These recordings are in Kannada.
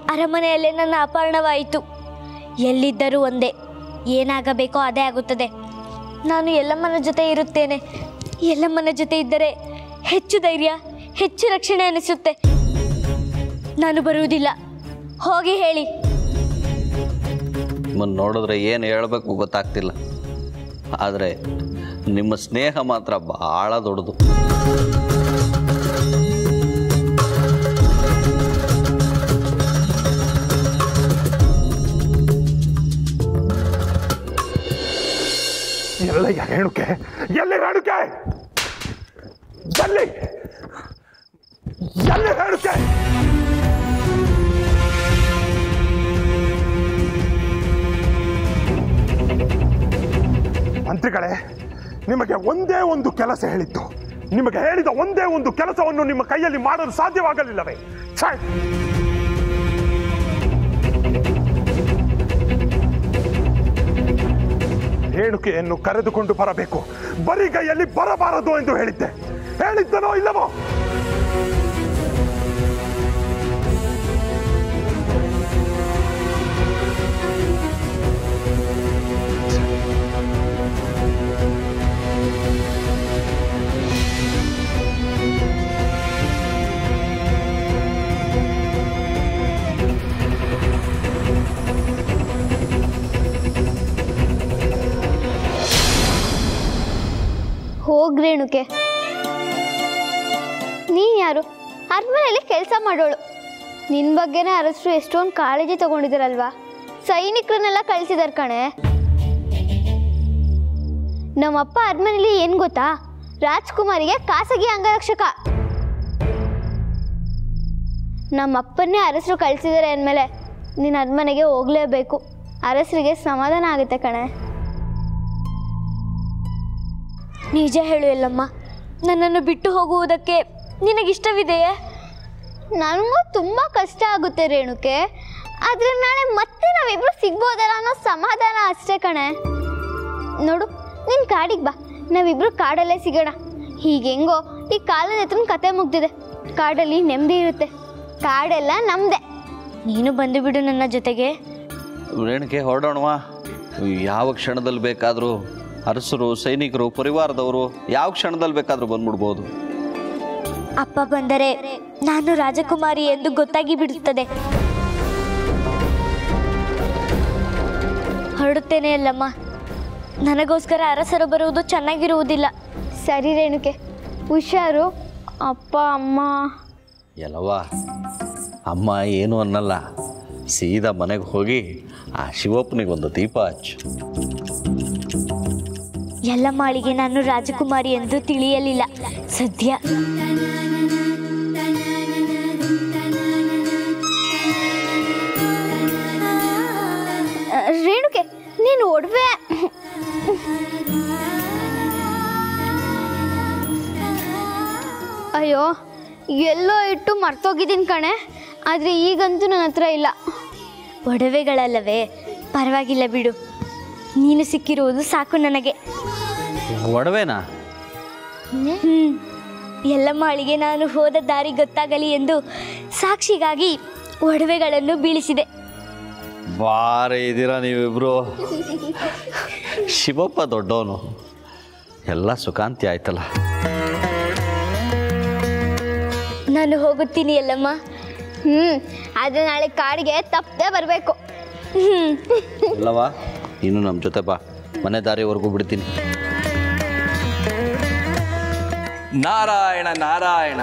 ಅರಮನೆಯಲ್ಲೇ ನನ್ನ ಅಪಹರಣವಾಯಿತು ಎಲ್ಲಿದ್ದರೂ ಒಂದೇ ಏನಾಗಬೇಕೋ ಅದೇ ಆಗುತ್ತದೆ ನಾನು ಎಲ್ಲಮ್ಮನ ಜೊತೆ ಇರುತ್ತೇನೆ ಎಲ್ಲಮ್ಮನ ಜೊತೆ ಇದ್ದರೆ ಹೆಚ್ಚು ಧೈರ್ಯ ಹೆಚ್ಚು ರಕ್ಷಣೆ ಅನಿಸುತ್ತೆ ನಾನು ಬರುವುದಿಲ್ಲ ಹೋಗಿ ಹೇಳಿ ನಿಮ್ಮನ್ನು ನೋಡಿದ್ರೆ ಏನು ಹೇಳಬೇಕು ಗೊತ್ತಾಗ್ತಿಲ್ಲ ಆದರೆ ನಿಮ್ಮ ಸ್ನೇಹ ಮಾತ್ರ ಭಾಳ ದೊಡ್ಡದು ಎಲ್ಲಯ್ಯ ರೇಣುಕೆ ಎಲ್ಲಿ ರೇಣುಕೆ ಎಲ್ಲಿ ಎಲ್ಲಿ ರೇಣುಕೆ ಮಂತ್ರಿಗಳೇ ನಿಮಗೆ ಒಂದೇ ಒಂದು ಕೆಲಸ ಹೇಳಿದ್ದು ನಿಮಗೆ ಹೇಳಿದ ಒಂದೇ ಒಂದು ಕೆಲಸವನ್ನು ನಿಮ್ಮ ಕೈಯಲ್ಲಿ ಮಾಡಲು ಸಾಧ್ಯವಾಗಲಿಲ್ಲವೇ ಛೇ! ರೇಣುಕೆಯನ್ನು ಕರೆದುಕೊಂಡು ಬರಬೇಕು ಬರಿಗೈಯಲ್ಲಿ ಬರಬಾರದು ಎಂದು ಹೇಳಿದ್ದೆ ಹೇಳಿದ್ದನೋ ಇಲ್ಲವೋ ಹೋಗ್ ರೇಣುಕೆ ನೀನ್ ಯಾರು ಅರಮನೆಯಲ್ಲಿ ಕೆಲಸ ಮಾಡೋಳು ನಿನ್ ಬಗ್ಗೆನೇ ಅರಸರು ಎಷ್ಟೊಂದು ಕಾಳಜಿ ತಗೊಂಡಿದಾರಲ್ವಾ ಸೈನಿಕರನ್ನೆಲ್ಲ ಕಳಿಸಿದಾರೆ ಕಣೆ ನಮ್ಮಪ್ಪ ಅರಮನೆಯಲ್ಲಿ ಏನ್ ಗೊತ್ತಾ ರಾಜ್ಕುಮಾರಿಗೆ ಖಾಸಗಿ ಅಂಗರಕ್ಷಕ ನಮ್ಮಪ್ಪನ್ನೇ ಅರಸರು ಕಳಿಸಿದ್ದಾರೆ ಅಂದಮೇಲೆ ನೀನು ಅರಮನೆಗೆ ಹೋಗ್ಲೇಬೇಕು ಅರಸರಿಗೆ ಸಮಾಧಾನ ಆಗುತ್ತೆ ಕಣೆ ನಿಜ ಹೇಳು ಎಲ್ಲಮ್ಮ ನನ್ನನ್ನು ಬಿಟ್ಟು ಹೋಗುವುದಕ್ಕೆ ನಿನಗಿಷ್ಟವಿದೆಯೇ ನನಗೂ ತುಂಬ ಕಷ್ಟ ಆಗುತ್ತೆ ರೇಣುಕೆ ಆದರೆ ನಾಳೆ ಮತ್ತೆ ನಾವಿಬ್ರು ಸಿಗ್ಬೋದಲ್ಲ ಅನ್ನೋ ಸಮಾಧಾನ ಅಷ್ಟೇ ಕಣೆ ನೋಡು ನಿನ್ನ ಕಾಡಿಗೆ ಬಾ ನಾವಿಬ್ರು ಕಾಡಲ್ಲೇ ಸಿಗೋಣ ಹೀಗೆಂಗೋ ಈ ಕಾಲದ ಹತ್ರ ಕತೆ ಮುಗ್ದಿದೆ ಕಾಡಲ್ಲಿ ನೆಮ್ಮದಿ ಇರುತ್ತೆ ಕಾಡೆಲ್ಲ ನಮ್ಮದೇ ನೀನು ಬಂದು ಬಿಡು ನನ್ನ ಜೊತೆಗೆ ರೇಣುಕೆ ಹೊರಡೋಣವಾ ಯಾವ ಕ್ಷಣದಲ್ಲಿ ಬೇಕಾದರೂ ಅರಸರು ಸೈನಿಕರು ಪರಿವಾರದವರು ಯಾವ ಕ್ಷಣದಲ್ಲಿ ಬೇಕಾದರೂ ಬಂದ್ಬಿಡ್ಬೋದು ಅಪ್ಪ ಬಂದರೆ ನಾನು ರಾಜಕುಮಾರಿ ಎಂದು ಗೊತ್ತಾಗಿ ಬಿಡುತ್ತದೆ ಹೊರಡುತ್ತೇನೆ ಅಲ್ಲಮ್ಮ ನನಗೋಸ್ಕರ ಅರಸರು ಬರುವುದು ಚೆನ್ನಾಗಿರುವುದಿಲ್ಲ ಸರಿ ರೇಣುಕೆ ಹುಷಾರು ಅಪ್ಪ ಅಮ್ಮ ಎಲ್ಲವ್ವ ಅಮ್ಮ ಏನು ಅನ್ನಲ್ಲ ಸೀದಾ ಮನೆಗೆ ಹೋಗಿ ಆ ಶಿವಪ್ಪನಿಗೆ ಒಂದು ದೀಪ ಹಚ್ಚು ಎಲ್ಲ ಮಾಳಿಗೆ ನಾನು ರಾಜಕುಮಾರಿ ಎಂದು ತಿಳಿಯಲಿಲ್ಲ ಸದ್ಯ ಆ, ರೇಣುಕೆ ನೀನು ಒಡವೆ ಅಯ್ಯೋ ಎಲ್ಲೋ ಇಟ್ಟು ಮರ್ತೋಗಿದ್ದೀನಿ ಕಣೆ ಆದರೆ ಈಗಂತೂ ನನ್ನ ಹತ್ರ ಇಲ್ಲ ಒಡವೆಗಳಲ್ಲವೇ ಪರವಾಗಿಲ್ಲ ಬಿಡು ನೀನು ಸಿಕ್ಕಿರುವುದು ಸಾಕು ನನಗೆ ಒಡವೆನಾ ಹ್ಮ್ ಎಲ್ಲ ಮಾಳಿಗೆ ನಾನು ಹೋದ ದಾರಿ ಗೊತ್ತಾಗಲಿ ಎಂದು ಸಾಕ್ಷಿಗಾಗಿ ಒಡವೆಗಳನ್ನು ಬೀಳಿಸಿದೆ ಬಾರಿ ಇದ್ದೀರಾ ನೀವಿಬ್ರು ಶಿವಪ್ಪ ದೊಡ್ಡವನು ಎಲ್ಲ ಸುಖಾಂತಿ ಆಯ್ತಲ್ಲ ನಾನು ಹೋಗುತ್ತೀನಿ ಎಲ್ಲಮ್ಮ ಹ್ಞೂ ಆದರೆ ನಾಳೆ ಕಾಡಿಗೆ ತಪ್ಪದೆ ಬರಬೇಕು ಹ್ಮ್ ಅಲ್ಲವಾ ನೀನು ನಮ್ಮ ಜೊತೆ ಬಾ ಮನೆ ದಾರಿವರೆಗೂ ಬಿಡ್ತೀನಿ ನಾರಾಯಣ ನಾರಾಯಣ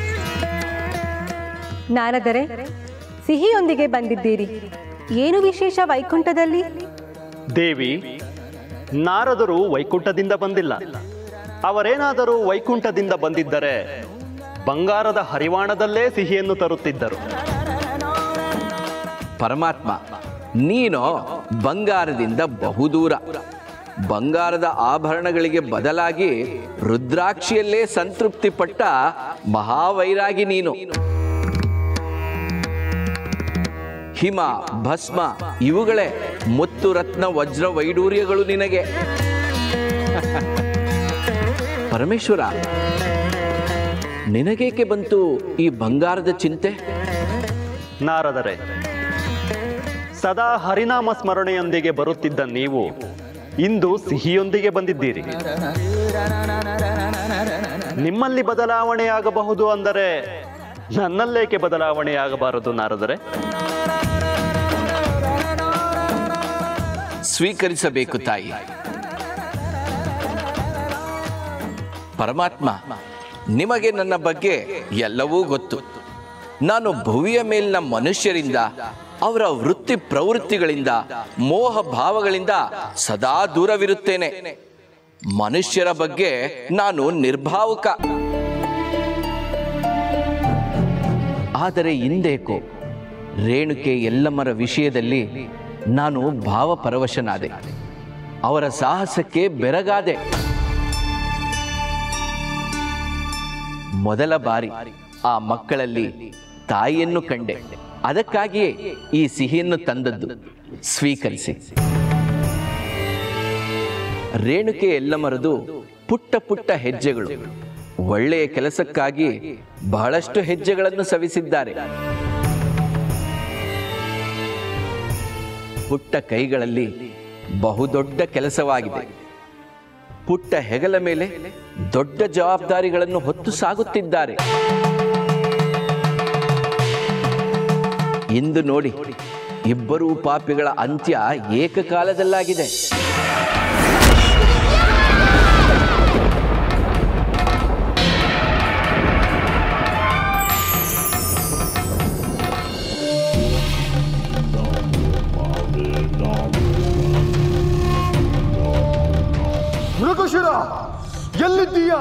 ನಾರದರೆ ಸಿಹಿಯೊಂದಿಗೆ ಬಂದಿದ್ದೀರಿ ಏನು ವಿಶೇಷ ವೈಕುಂಠದಲ್ಲಿ ದೇವಿ ನಾರದರು ವೈಕುಂಠದಿಂದ ಬಂದಿಲ್ಲ ಅವರೇನಾದರೂ ವೈಕುಂಠದಿಂದ ಬಂದಿದ್ದರೆ ಬಂಗಾರದ ಹರಿವಾಣದಲ್ಲೇ ಸಿಹಿಯನ್ನು ತರುತ್ತಿದ್ದರು ಪರಮಾತ್ಮ ನೀನು ಬಂಗಾರದಿಂದ ಬಹುದೂರ ಬಂಗಾರದ ಆಭರಣಗಳಿಗೆ ಬದಲಾಗಿ ರುದ್ರಾಕ್ಷಿಯಲ್ಲೇ ಸಂತೃಪ್ತಿ ಪಟ್ಟ ಮಹಾವೈರಾಗಿ ನೀನು ಹಿಮ ಭಸ್ಮ ಇವುಗಳೇ ಮುತ್ತು ರತ್ನ ವಜ್ರ ವೈಡೂರ್ಯಗಳು ನಿನಗೆ ಪರಮೇಶ್ವರ ನಿನಗೇಕೆ ಬಂತು ಈ ಬಂಗಾರದ ಚಿಂತೆ ನಾರದರೆ ಸದಾ ಹರಿನಾಮ ಸ್ಮರಣೆಯೊಂದಿಗೆ ಬರುತ್ತಿದ್ದ ನೀವು ಇಂದು ಸಿಹಿಯೊಂದಿಗೆ ಬಂದಿದ್ದೀರಿ ನಿಮ್ಮಲ್ಲಿ ಬದಲಾವಣೆಯಾಗಬಹುದು ಅಂದರೆ ನನ್ನಲ್ಲೇಕೆ ಬದಲಾವಣೆಯಾಗಬಾರದು ನಾರದರೆ ಸ್ವೀಕರಿಸಬೇಕು ತಾಯಿ ಪರಮಾತ್ಮ ನಿಮಗೆ ನನ್ನ ಬಗ್ಗೆ ಎಲ್ಲವೂ ಗೊತ್ತು ನಾನು ಭುವಿಯ ಮೇಲಿನ ಮನುಷ್ಯರಿಂದ ಅವರ ವೃತ್ತಿ ಪ್ರವೃತ್ತಿಗಳಿಂದ ಮೋಹ ಭಾವಗಳಿಂದ ಸದಾ ದೂರವಿರುತ್ತೇನೆ ಮನುಷ್ಯರ ಬಗ್ಗೆ ನಾನು ನಿರ್ಭಾವುಕ ಆದರೆ ಇಂದೇಕೋ ರೇಣುಕೆ ಎಲ್ಲಮ್ಮರ ವಿಷಯದಲ್ಲಿ ನಾನು ಭಾವಪರವಶನಾದೆ ಅವರ ಸಾಹಸಕ್ಕೆ ಬೆರಗಾದೆ ಮೊದಲ ಬಾರಿ ಆ ಮಕ್ಕಳಲ್ಲಿ ತಾಯಿಯನ್ನು ಕಂಡೆ ಅದಕ್ಕಾಗಿಯೇ ಈ ಸಿಹಿಯನ್ನು ತಂದದ್ದು ಸ್ವೀಕರಿಸಿ ರೇಣುಕೆ ಎಲ್ಲಮರದು ಪುಟ್ಟ ಪುಟ್ಟ ಹೆಜ್ಜೆಗಳು ಒಳ್ಳೆಯ ಕೆಲಸಕ್ಕಾಗಿ ಬಹಳಷ್ಟು ಹೆಜ್ಜೆಗಳನ್ನು ಸವಿಸಿದ್ದಾರೆ ಪುಟ್ಟ ಕೈಗಳಲ್ಲಿ ಬಹುದೊಡ್ಡ ಕೆಲಸವಾಗಿದೆ ಪುಟ್ಟ ಹೆಗಲ ಮೇಲೆ ದೊಡ್ಡ ಜವಾಬ್ದಾರಿಗಳನ್ನು ಹೊತ್ತು ಸಾಗುತ್ತಿದ್ದಾರೆ ಇಂದು ನೋಡಿ ಇಬ್ಬರೂ ಪಾಪಿಗಳ ಅಂತ್ಯ ಏಕಕಾಲದಲ್ಲಾಗಿದೆ ಮೃಗಶಿರ ಎಲ್ಲಿದ್ದೀಯಾ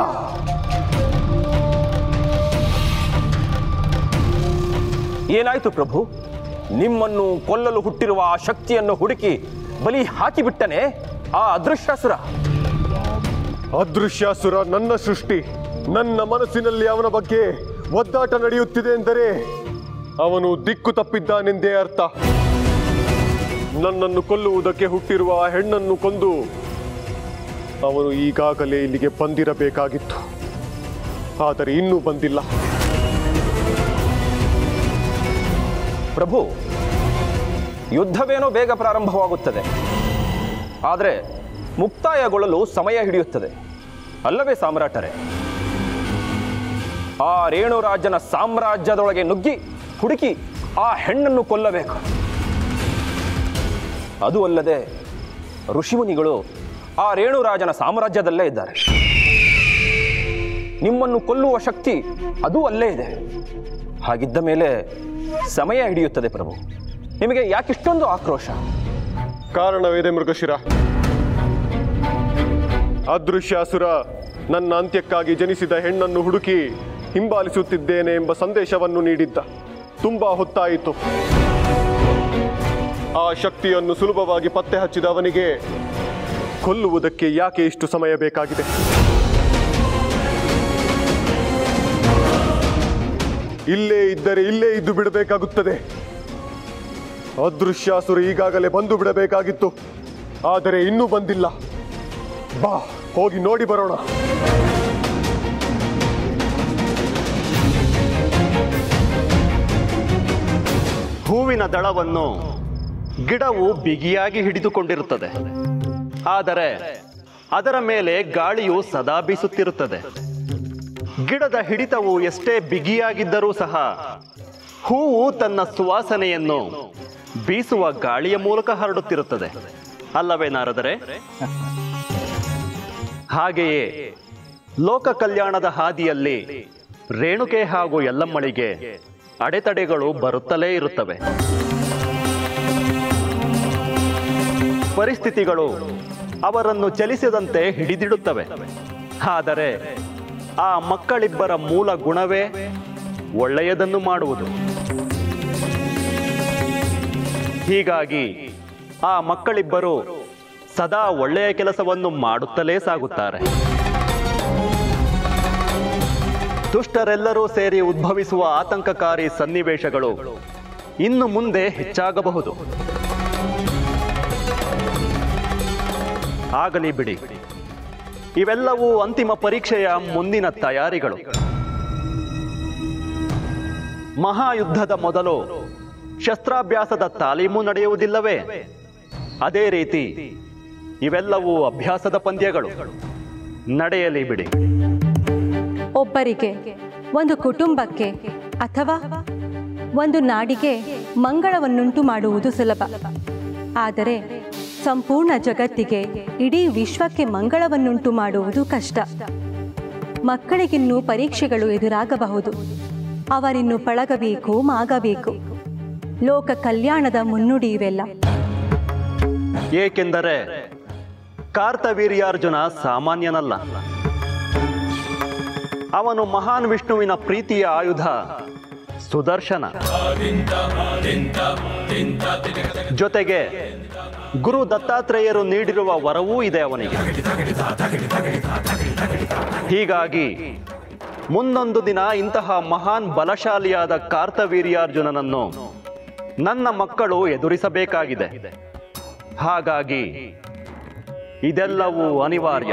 ಏನಾಯ್ತು ಪ್ರಭು ನಿಮ್ಮನ್ನು ಕೊಲ್ಲಲು ಹುಟ್ಟಿರುವ ಆ ಶಕ್ತಿಯನ್ನು ಹುಡುಕಿ ಬಲಿ ಹಾಕಿಬಿಟ್ಟನೆ ಆ ಅದೃಶ್ಯಾಸುರ ಅದೃಶ್ಯಾಸುರ ನನ್ನ ಸೃಷ್ಟಿ ನನ್ನ ಮನಸ್ಸಿನಲ್ಲಿ ಅವನ ಬಗ್ಗೆ ಒದ್ದಾಟ ನಡೆಯುತ್ತಿದೆ ಎಂದರೆ ಅವನು ದಿಕ್ಕು ತಪ್ಪಿದ್ದಾನೆಂದೇ ಅರ್ಥ ನನ್ನನ್ನು ಕೊಲ್ಲುವುದಕ್ಕೆ ಹುಟ್ಟಿರುವ ಆ ಹೆಣ್ಣನ್ನು ಕೊಂದು ಅವನು ಈಗಾಗಲೇ ಇಲ್ಲಿಗೆ ಬಂದಿರಬೇಕಾಗಿತ್ತು ಆದರೆ ಇನ್ನೂ ಬಂದಿಲ್ಲ ಪ್ರಭು ಯುದ್ಧವೇನೋ ಬೇಗ ಪ್ರಾರಂಭವಾಗುತ್ತದೆ ಆದರೆ ಮುಕ್ತಾಯಗೊಳ್ಳಲು ಸಮಯ ಹಿಡಿಯುತ್ತದೆ ಅಲ್ಲವೇ ಸಾಮ್ರಾಟರೇ ಆ ರೇಣುರಾಜನ ಸಾಮ್ರಾಜ್ಯದೊಳಗೆ ನುಗ್ಗಿ ಹುಡುಕಿ ಆ ಹೆಣ್ಣನ್ನು ಕೊಲ್ಲಬೇಕು ಅದು ಅಲ್ಲದೆ ಋಷಿಮುನಿಗಳು ಆ ರೇಣುರಾಜನ ಸಾಮ್ರಾಜ್ಯದಲ್ಲೇ ಇದ್ದಾರೆ ನಿಮ್ಮನ್ನು ಕೊಲ್ಲುವ ಶಕ್ತಿ ಅದು ಅಲ್ಲೇ ಇದೆ ಹಾಗಿದ್ದ ಮೇಲೆ ಸಮಯ ಹಿಡಿಯುತ್ತದೆ ಪ್ರಭು ನಿಮಗೆ ಯಾಕಿಷ್ಟೊಂದು ಆಕ್ರೋಶ ಕಾರಣವಿದೆ ಮೃಗಶಿರ ಅದೃಶ್ಯಾಸುರ ನನ್ನ ಅಂತ್ಯಕ್ಕಾಗಿ ಜನಿಸಿದ ಹೆಣ್ಣನ್ನು ಹುಡುಕಿ ಹಿಂಬಾಲಿಸುತ್ತಿದ್ದೇನೆ ಎಂಬ ಸಂದೇಶವನ್ನು ನೀಡಿದ್ದ ತುಂಬಾ ಹೊತ್ತಾಯಿತು ಆ ಶಕ್ತಿಯನ್ನು ಸುಲಭವಾಗಿ ಪತ್ತೆ ಹಚ್ಚಿದ ಅವನಿಗೆ ಕೊಲ್ಲುವುದಕ್ಕೆ ಯಾಕೆ ಇಷ್ಟು ಸಮಯ ಬೇಕಾಗಿದೆ ಇಲ್ಲೇ ಇದ್ದರೆ ಇಲ್ಲೇ ಇದ್ದು ಬಿಡಬೇಕಾಗುತ್ತದೆ ಅದೃಶ್ಯಾಸುರ ಈಗಾಗಲೇ ಬಂದು ಬಿಡಬೇಕಾಗಿತ್ತು ಆದರೆ ಇನ್ನೂ ಬಂದಿಲ್ಲ ಬಾ ಹೋಗಿ ನೋಡಿ ಬರೋಣ ಹೂವಿನ ದಳವನ್ನು ಗಿಡವು ಬಿಗಿಯಾಗಿ ಹಿಡಿದುಕೊಂಡಿರುತ್ತದೆ ಆದರೆ ಅದರ ಮೇಲೆ ಗಾಳಿಯು ಸದಾ ಬೀಸುತ್ತಿರುತ್ತದೆ ಗಿಡದ ಹಿಡಿತವು ಎಷ್ಟೇ ಬಿಗಿಯಾಗಿದ್ದರೂ ಸಹ ಹೂವು ತನ್ನ ಸುವಾಸನೆಯನ್ನು ಬೀಸುವ ಗಾಳಿಯ ಮೂಲಕ ಹರಡುತ್ತಿರುತ್ತದೆ ಅಲ್ಲವೇ ನಾರದರೆ ಹಾಗೆಯೇ ಲೋಕ ಕಲ್ಯಾಣದ ಹಾದಿಯಲ್ಲಿ ರೇಣುಕೆ ಹಾಗೂ ಎಲ್ಲಮ್ಮಳಿಗೆ ಅಡೆತಡೆಗಳು ಬರುತ್ತಲೇ ಇರುತ್ತವೆ ಪರಿಸ್ಥಿತಿಗಳು ಅವರನ್ನು ಚಲಿಸದಂತೆ ಹಿಡಿದಿಡುತ್ತವೆ ಆದರೆ ಆ ಮಕ್ಕಳಿಬ್ಬರ ಮೂಲ ಗುಣವೇ ಒಳ್ಳೆಯದನ್ನು ಮಾಡುವುದು ಹೀಗಾಗಿ ಆ ಮಕ್ಕಳಿಬ್ಬರು ಸದಾ ಒಳ್ಳೆಯ ಕೆಲಸವನ್ನು ಮಾಡುತ್ತಲೇ ಸಾಗುತ್ತಾರೆ ದುಷ್ಟರೆಲ್ಲರೂ ಸೇರಿ ಉದ್ಭವಿಸುವ ಆತಂಕಕಾರಿ ಸನ್ನಿವೇಶಗಳು ಇನ್ನು ಮುಂದೆ ಹೆಚ್ಚಾಗಬಹುದು ಆಗಲಿ ಬಿಡಿ ಇವೆಲ್ಲವೂ ಅಂತಿಮ ಪರೀಕ್ಷೆಯ ಮುಂದಿನ ತಯಾರಿಗಳು ಮಹಾಯುದ್ಧದ ಮೊದಲು ಶಸ್ತ್ರಾಭ್ಯಾಸದ ತಾಲೀಮು ನಡೆಯುವುದಿಲ್ಲವೇ ಅದೇ ರೀತಿ ಇವೆಲ್ಲವೂ ಅಭ್ಯಾಸದ ಪಂದ್ಯಗಳು ನಡೆಯಲಿ ಬಿಡಿ ಒಬ್ಬರಿಗೆ ಒಂದು ಕುಟುಂಬಕ್ಕೆ ಅಥವಾ ಒಂದು ನಾಡಿಗೆ ಮಂಗಳವನ್ನುಂಟು ಮಾಡುವುದು ಸುಲಭ ಆದರೆ ಸಂಪೂರ್ಣ ಜಗತ್ತಿಗೆ ಇಡೀ ವಿಶ್ವಕ್ಕೆ ಮಂಗಳವನ್ನುಂಟು ಮಾಡುವುದು ಕಷ್ಟ ಮಕ್ಕಳಿಗಿನ್ನೂ ಪರೀಕ್ಷೆಗಳು ಎದುರಾಗಬಹುದು ಅವರಿನ್ನು ಪಳಗಬೇಕು ಮಾಗಬೇಕು ಲೋಕ ಕಲ್ಯಾಣದ ಮುನ್ನುಡಿ ಇವೆಲ್ಲ ಏಕೆಂದರೆ ಕಾರ್ತವೀರ್ಯಾರ್ಜುನ ಸಾಮಾನ್ಯನಲ್ಲ ಅವನು ಮಹಾನ್ ವಿಷ್ಣುವಿನ ಪ್ರೀತಿಯ ಆಯುಧ ಸುದರ್ಶನ ಜೊತೆಗೆ ಗುರು ದತ್ತಾತ್ರೇಯರು ನೀಡಿರುವ ವರವೂ ಇದೆ ಅವನಿಗೆ ಹೀಗಾಗಿ ಮುಂದೊಂದು ದಿನ ಇಂತಹ ಮಹಾನ್ ಬಲಶಾಲಿಯಾದ ಕಾರ್ತವೀರ್ಯಾರ್ಜುನನನ್ನು ನನ್ನ ಮಕ್ಕಳು ಎದುರಿಸಬೇಕಾಗಿದೆ ಹಾಗಾಗಿ ಇದೆಲ್ಲವೂ ಅನಿವಾರ್ಯ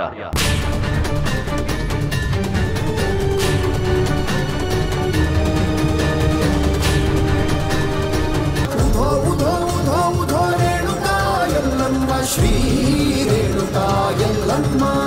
ಉಧೋ ಉಧೋ ಉಧೋ ಉಧೋ ರೇಣುಕಾ ಎಲ್ಲಮ್ಮ ಶ್ರೀ ರೇಣುಕಾ ಎಲ್ಲಮ್ಮ